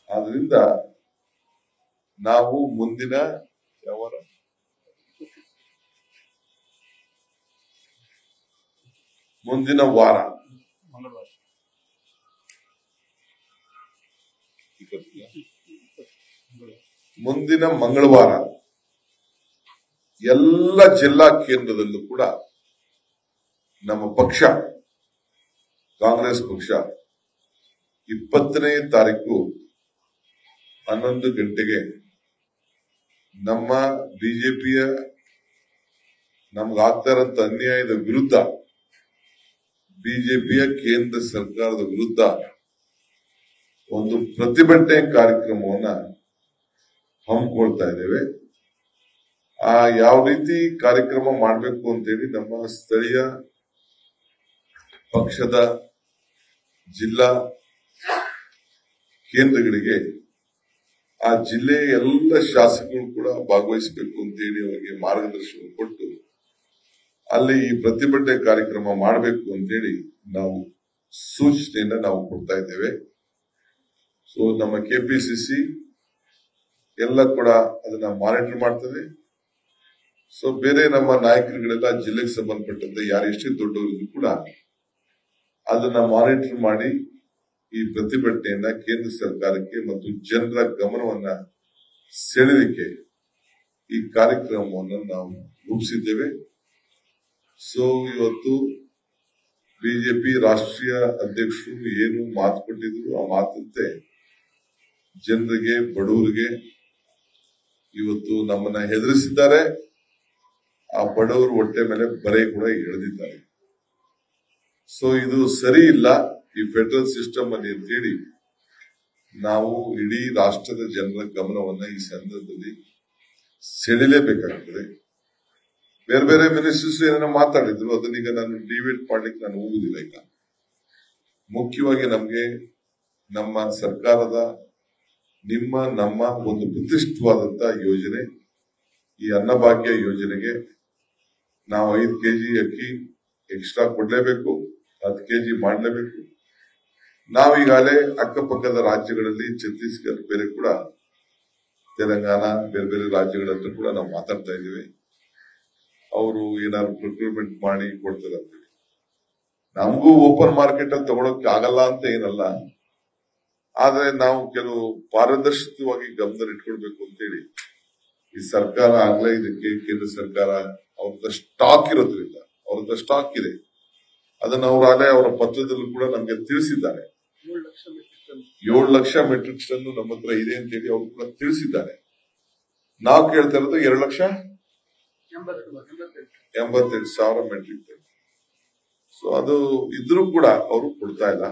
ಆದ್ರಿಂದ ನಾವು ಮುಂದಿನ ಯಾವ ವಾರ? ಮುಂದಿನ ವಾರ ಮಂಗಳವಾರ ಇಪ್ಪತ್ತಿನ? ಮುಂದಿನ ಮಂಗಳವಾರ ಎಲ್ಲ ಜಿಲ್ಲಾ ಕೇಂದ್ರದಲ್ಲೂ ಕೂಡ ನಮ್ಮ ಪಕ್ಷ ಕಾಂಗ್ರೆಸ್ ಪಕ್ಷ ಇಪ್ಪತ್ತನೇ ತಾರೀಕು ಹನ್ನೊಂದು ಗಂಟೆಗೆ ನಮ್ಮ ಬಿಜೆಪಿಯ ನಮ್ಗಾಗ್ತಾ ಇರೋಂಥ ಅನ್ಯಾಯದ ವಿರುದ್ಧ ಬಿಜೆಪಿಯ ಕೇಂದ್ರ ಸರ್ಕಾರದ ವಿರುದ್ಧ ಒಂದು ಪ್ರತಿಭಟನೆ ಕಾರ್ಯಕ್ರಮವನ್ನ ಹಮ್ಮಿಕೊಳ್ತಾ ಇದ್ದೇವೆ ಆ ಯಾವ ರೀತಿ ಕಾರ್ಯಕ್ರಮ ಮಾಡಬೇಕು ಅಂತೇಳಿ ನಮ್ಮ ಸ್ಥಳೀಯ ಪಕ್ಷದ ಜಿಲ್ಲಾ ಕೇಂದ್ರಗಳಿಗೆ ಆ ಜಿಲ್ಲೆಯ ಎಲ್ಲ ಶಾಸಕರು ಕೂಡ ಭಾಗವಹಿಸಬೇಕು ಅಂತೇಳಿ ಅವರಿಗೆ ಮಾರ್ಗದರ್ಶನ ಕೊಟ್ಟು ಅಲ್ಲಿ ಈ ಪ್ರತಿಭಟನೆ ಕಾರ್ಯಕ್ರಮ ಮಾಡಬೇಕು ಅಂತೇಳಿ ನಾವು ಸೂಚನೆಯನ್ನ ನಾವು ಕೊಡ್ತಾ ಇದ್ದೇವೆ ಸೊ ನಮ್ಮ ಕೆಪಿಸಿಸಿ ಎಲ್ಲ ಕೂಡ ಅದನ್ನ ಮಾನಿಟರ್ ಮಾಡ್ತದೆ ಸೊ ಬೇರೆ ನಮ್ಮ ನಾಯಕರುಗಳೆಲ್ಲ ಜಿಲ್ಲೆಗೆ ಸಂಬಂಧಪಟ್ಟಂತೆ ಯಾರು ಎಷ್ಟೇ ದೊಡ್ಡವರಿಗೂ ಕೂಡ ಅದನ್ನ ಮಾನಿಟರ್ ಮಾಡಿ ಈ ಪ್ರತಿಭಟನೆಯನ್ನ ಕೇಂದ್ರ ಸರ್ಕಾರಕ್ಕೆ ಮತ್ತು ಜನರ ಗಮನವನ್ನ ಸೆಳೆಲಿಕ್ಕೆ ಈ ಕಾರ್ಯಕ್ರಮವನ್ನು ನಾವು ರೂಪಿಸಿದ್ದೇವೆ ಸೊ ಇವತ್ತು ಬಿಜೆಪಿ ರಾಷ್ಟ್ರೀಯ ಅಧ್ಯಕ್ಷರು ಏನು ಮಾತು ಕೊಟ್ಟಿದ್ರು ಆ ಮಾತಂತೆ ಜನರಿಗೆ ಬಡವರಿಗೆ ಇವತ್ತು ನಮ್ಮನ್ನ ಹೆದರಿಸಿದ್ದಾರೆ ಆ ಬಡವರು ಹೊಟ್ಟೆ ಮೇಲೆ ಬರೆ ಕೂಡ ಎಳೆದಿದ್ದಾರೆ ಸೊ ಇದು ಸರಿ ಇಲ್ಲ ಈ ಫೆಡರಲ್ ಸಿಸ್ಟಮ್ ಅಲ್ಲಿ ಅಂತೇಳಿ ನಾವು ಇಡೀ ರಾಷ್ಟ್ರದ ಜನರ ಗಮನವನ್ನ ಈ ಸಂದರ್ಭದಲ್ಲಿ ಸೆಳೆಯಲೇಬೇಕಾಗ್ತದೆ ಬೇರೆ ಬೇರೆ ಮಿನಿಸ್ಟರ್ಸ್ ಏನೇನೋ ಮಾತಾಡಿದ್ರು ಅದನ್ನೀಗ ನಾನು ಡಿಬೇಟ್ ಮಾಡ್ಲಿಕ್ಕೆ ನಾನು ಹೋಗುದಿಲ್ಲ ಈಗ ಮುಖ್ಯವಾಗಿ ನಮ್ಗೆ ನಮ್ಮ ಸರ್ಕಾರದ ನಿಮ್ಮ ನಮ್ಮ ಒಂದು ಪ್ರತಿಷ್ಠಿತವಾದಂತ ಯೋಜನೆ ಈ ಅನ್ನಭಾಗ್ಯ ಯೋಜನೆಗೆ ನಾವು ಐದು ಕೆಜಿ ಅಕ್ಕಿ ಎಕ್ಸ್ಟ್ರಾ ಕೊಡ್ಲೇಬೇಕು ಹತ್ತು ಕೆಜಿ ಮಾಡಲೇಬೇಕು ನಾವೀಗಾಗಲೇ ಅಕ್ಕಪಕ್ಕದ ರಾಜ್ಯಗಳಲ್ಲಿ ಛತ್ತೀಸ್ಗಢ ಬೇರೆ ಕೂಡ ತೆಲಂಗಾಣ ಬೇರೆ ಬೇರೆ ರಾಜ್ಯಗಳ ಹತ್ರ ಕೂಡ ನಾವು ಮಾತಾಡ್ತಾ ಇದ್ದೀವಿ ಅವರು ಏನಾದ್ರು ಪ್ರೊಕ್ಯೂರ್ಮೆಂಟ್ ಮಾಡಿ ಕೊಡ್ತಾರೆ ಅಂತೇಳಿ ನಮಗೂ ಓಪನ್ ಮಾರ್ಕೆಟ್ ಅಲ್ಲಿ ತಗೊಳಕ್ ಆಗಲ್ಲ ಅಂತ ಏನಲ್ಲ ಆದ್ರೆ ನಾವು ಕೆಲವು ಪಾರದರ್ಶಕವಾಗಿ ಗಮನ ಇಟ್ಕೊಳ್ಬೇಕು ಅಂತೇಳಿ ಈ ಸರ್ಕಾರ ಆಗ್ಲೇ ಇದಕ್ಕೆ ಕೇಂದ್ರ ಸರ್ಕಾರ ಅವ್ರದ ಸ್ಟಾಕ್ ಇರೋದ್ರಿಂದ ಅವ್ರದ ಸ್ಟಾಕ್ ಇದೆ ಅದನ್ನ ಅವರು ಆಗಲೇ ಅವರ ಪತ್ರದಲ್ಲೂ ಕೂಡ ನಮ್ಗೆ ತಿಳಿಸಿದ್ದಾರೆ ಏಳು ಲಕ್ಷ ಮೆಟ್ರಿಕ್ ಟನ್ ಏಳು ಲಕ್ಷ ಮೆಟ್ರಿಕ್ ಟನ್ ನಮ್ಮ ಹತ್ರ ಇದೆ ಅಂತೇಳಿ ಅವರು ಕೂಡ ತಿಳಿಸಿದ್ದಾರೆ ನಾವು ಕೇಳ್ತಾ ಇರೋದು ಎರಡು ಲಕ್ಷ ಎಂಬತ್ತು ಎಂಬತ್ತೆಂಟು ಎಂಬತ್ತೆಂಟು ಸಾವಿರ ಮೆಟ್ರಿಕ್ ಟನ್ ಸೊ ಅದು ಇದ್ರೂ ಕೂಡ ಅವರು ಕೊಡ್ತಾ ಇಲ್ಲ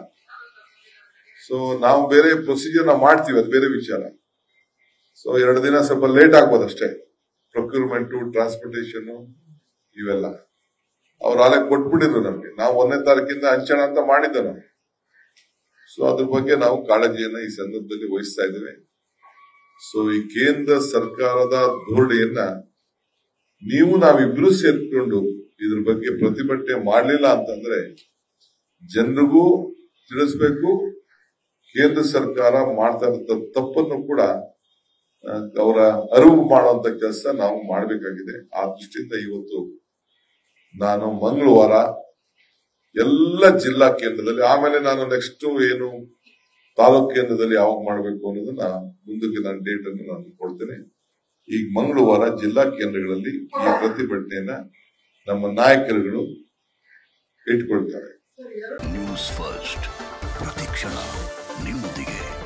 ಸೊ ನಾವು ಬೇರೆ ಪ್ರೊಸೀಜರ್ ನ ಮಾಡ್ತೀವಿ ಅದು ಬೇರೆ ವಿಚಾರ ಸೊ ಎರಡು ದಿನ ಸ್ವಲ್ಪ ಲೇಟ್ ಆಗ್ಬೋದು ಅಷ್ಟೇ ಪ್ರೊಕ್ಯೂರ್ಮೆಂಟ್ ಟ್ರಾನ್ಸ್ಪೋರ್ಟೇಷನ್ ಇವೆಲ್ಲ ಅವ್ರು ಅಲ್ಲೇ ಕೊಟ್ಬಿಟ್ಟಿದ್ರು ನಮ್ಗೆ ನಾವು ಒಂದನೇ ತಾರೀಕಿಂದ ಹಂಚೋಣ ಅಂತ ಮಾಡಿದ್ದ ನಾವು ಸೊ ಅದ್ರ ಬಗ್ಗೆ ನಾವು ಕಾಳಜಿಯನ್ನ ಈ ಸಂದರ್ಭದಲ್ಲಿ ವಹಿಸ್ತಾ ಇದ್ದೇವೆ ಸೊ ಈ ಕೇಂದ್ರ ಸರ್ಕಾರದ ಧೋರಣೆಯನ್ನ ನೀವು ನಾವಿಬ್ರು ಸೇರ್ಕೊಂಡು ಇದ್ರ ಬಗ್ಗೆ ಪ್ರತಿಭಟನೆ ಮಾಡಲಿಲ್ಲ ಅಂತಂದ್ರೆ ಜನರಿಗೂ ತಿಳಿಸ್ಬೇಕು ಕೇಂದ್ರ ಸರ್ಕಾರ ಮಾಡ್ತಾ ಇರೋ ತಪ್ಪನ್ನು ಕೂಡ ಆ, ಅವರ ಅರಿವು ಮಾಡುವಂತ ಕೆಲಸ ನಾವು ಮಾಡಬೇಕಾಗಿದೆ ಆ ದೃಷ್ಟಿಯಿಂದ ಇವತ್ತು ನಾನು ಮಂಗಳವಾರ ಎಲ್ಲ ಜಿಲ್ಲಾ ಕೇಂದ್ರದಲ್ಲಿ ಆಮೇಲೆ ನಾನು ನೆಕ್ಸ್ಟ್ ಏನು ತಾಲೂಕ್ ಕೇಂದ್ರದಲ್ಲಿ ಯಾವಾಗ ಮಾಡಬೇಕು ಅನ್ನೋದನ್ನ ಮುಂದಕ್ಕೆ ನಾನು ಡೇಟ್ ಅನ್ನು ನಾನು ಕೊಡ್ತೇನೆ ಈಗ ಮಂಗಳವಾರ ಜಿಲ್ಲಾ ಕೇಂದ್ರಗಳಲ್ಲಿ ಈ ಪ್ರತಿಭಟನೆಯನ್ನ ನಮ್ಮ ನಾಯಕರುಗಳು ಇಟ್ಕೊಳ್ತಾರೆ ನ್ಯೂಸ್ ಫಸ್ಟ್ ಪ್ರತಿಕ್ಷಣ ನಿಮ್ಮೊಂದಿಗೆ